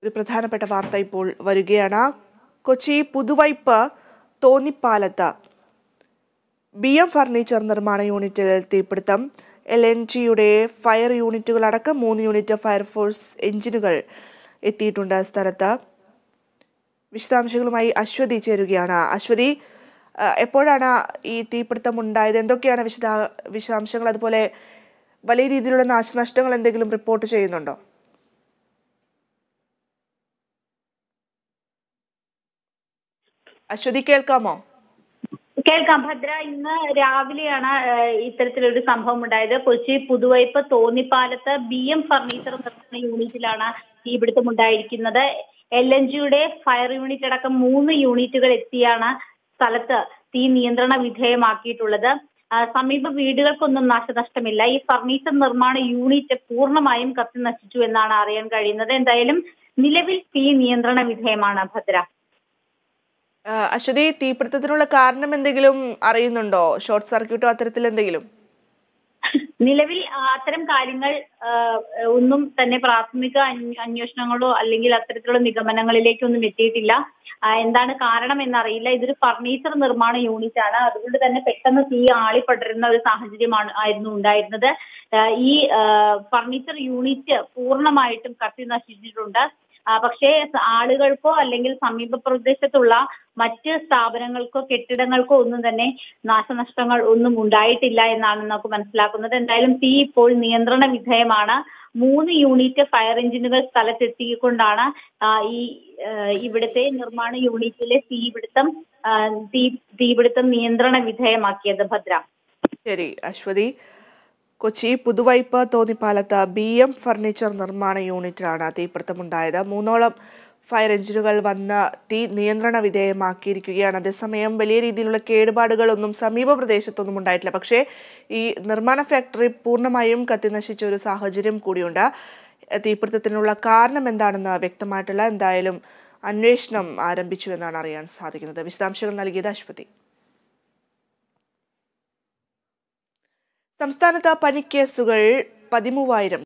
ഒരു പ്രധാനപ്പെട്ട വാർത്ത ഇപ്പോൾ വരികയാണ് കൊച്ചി പുതുവൈപ്പ് തോന്നിപ്പാലത്ത് ബി എം ഫർണിച്ചർ നിർമ്മാണ യൂണിറ്റിൽ തീപിടുത്തം എൽ എൻ ജിയുടെ ഫയർ യൂണിറ്റുകളടക്കം മൂന്ന് യൂണിറ്റ് ഫയർഫോഴ്സ് എഞ്ചിനുകൾ എത്തിയിട്ടുണ്ട് സ്ഥലത്ത് വിശദാംശങ്ങളുമായി അശ്വതി ചേരുകയാണ് അശ്വതി ആ, എപ്പോഴാണ് ഈ തീപിടുത്തം ഉണ്ടായത് എന്തൊക്കെയാണ് വിശദ വിശദാംശങ്ങൾ അതുപോലെ വലിയ രീതിയിലുള്ള നാശനഷ്ടങ്ങൾ എന്തെങ്കിലും റിപ്പോർട്ട് ചെയ്യുന്നുണ്ടോ അശ്വതി കേൾക്കാമോ കേൾക്കാം ഭദ്ര ഇന്ന് രാവിലെയാണ് ഏഹ്, ഇത്തരത്തിലൊരു സംഭവം ഉണ്ടായത് കൊച്ചി പുതുവൈപ്പ് തോന്നിപ്പാലത്ത് ബി എം ഫർണിച്ചർ നിർമ്മാണ യൂണിറ്റിലാണ് തീപിടുത്തം ഉണ്ടായിരിക്കുന്നത് എൽ എൻ ജിയുടെ ഫയർ യൂണിറ്റ് അടക്കം മൂന്ന് യൂണിറ്റുകൾ എത്തിയാണ് സ്ഥലത്ത് തീ നിയന്ത്രണ വിധേയമാക്കിയിട്ടുള്ളത് ആ, സമീപ വീടുകൾക്കൊന്നും നാശനഷ്ടമില്ല ഈ ഫർണിച്ചർ നിർമ്മാണ യൂണിറ്റ് പൂർണ്ണമായും കത്തി നശിച്ചു എന്നാണ് അറിയാൻ കഴിയുന്നത് എന്തായാലും നിലവിൽ തീ നിയന്ത്രണ വിധേയമാണ് ഭദ്ര ആ, അശ്വതി തീപിടുത്തത്തിനുള്ള കാരണം എന്തെങ്കിലും അറിയുന്നുണ്ടോ ഷോർട്ട് സർക്യൂട്ടോ അത്തരത്തിൽ എന്തെങ്കിലും നിലവിൽ ആ, അത്തരം കാര്യങ്ങൾ ആ, ഒന്നും തന്നെ പ്രാഥമിക അന്വ- അന്വേഷണങ്ങളോ അല്ലെങ്കിൽ അത്തരത്തിലുള്ള നിഗമനങ്ങളിലേക്കൊന്നും എത്തിയിട്ടില്ല ആ, എന്താണ് കാരണം എന്നറിയില്ല ഇതൊരു ഫർണിച്ചർ നിർമ്മാണ യൂണിറ്റ് ആണ് അതുകൊണ്ട് തന്നെ പെട്ടെന്ന് തീ ആളിപ്പടരുന്ന ഒരു സാഹചര്യമാണ് ആയിരുന്നു ഉണ്ടായിരുന്നത് ആ, ഈ ആ, ഫർണിച്ചർ യൂണിറ്റ് പൂർണ്ണമായിട്ടും കത്തി നശിച്ചിട്ടുണ്ട് ആ, പക്ഷേ സ- ആളുകൾക്കോ അല്ലെങ്കിൽ സമീപ പ്രദേശത്തുള്ള മറ്റ് സ്ഥാപനങ്ങൾക്കോ കെട്ടിടങ്ങൾക്കോ ഒന്നും തന്നെ നാശനഷ്ടങ്ങൾ ഒന്നും ഉണ്ടായിട്ടില്ല എന്നാണ് നമുക്ക് മനസ്സിലാക്കുന്നത് എന്തായാലും തീ ഇപ്പോൾ നിയന്ത്രണ വിധേയമാണ് മൂന്ന് യൂണിറ്റ് ഫയർ എഞ്ചിനുകൾ സ്ഥലത്തെത്തിക്കൊണ്ടാണ് ആ, ഈ ആ, ഇവിടുത്തെ നിർമ്മാണ യൂണിറ്റിലെ തീപിടുത്തം ആ, തീ തീപിടുത്തം നിയന്ത്രണ വിധേയമാക്കിയത് ഭദ്ര ശരി അശ്വതി കൊച്ചി പുതുവൈപ്പ് തോന്നിപ്പാലത്ത് ബി എം ഫർണിച്ചർ നിർമ്മാണ യൂണിറ്റിലാണ് തീപിടുത്തമുണ്ടായത് മൂന്നോളം ഫയർ എഞ്ചിനുകൾ വന്ന് തീ നിയന്ത്രണ വിധേയമാക്കിയിരിക്കുകയാണ് അതേസമയം വലിയ രീതിയിലുള്ള കേടുപാടുകളൊന്നും സമീപ പ്രദേശത്തൊന്നും ഉണ്ടായിട്ടില്ല പക്ഷേ ഈ നിർമ്മാണ ഫാക്ടറി പൂർണ്ണമായും കത്തിനശിച്ച ഒരു സാഹചര്യം കൂടിയുണ്ട് തീപിടുത്തത്തിനുള്ള കാരണം എന്താണെന്ന് വ്യക്തമായിട്ടില്ല എന്തായാലും അന്വേഷണം ആരംഭിച്ചു എന്നാണ് അറിയാൻ സാധിക്കുന്നത് വിശദാംശങ്ങൾ നൽകിയത് അശ്വതി സംസ്ഥാനത്ത് പനിക്കേസുകൾ പതിമൂവായിരം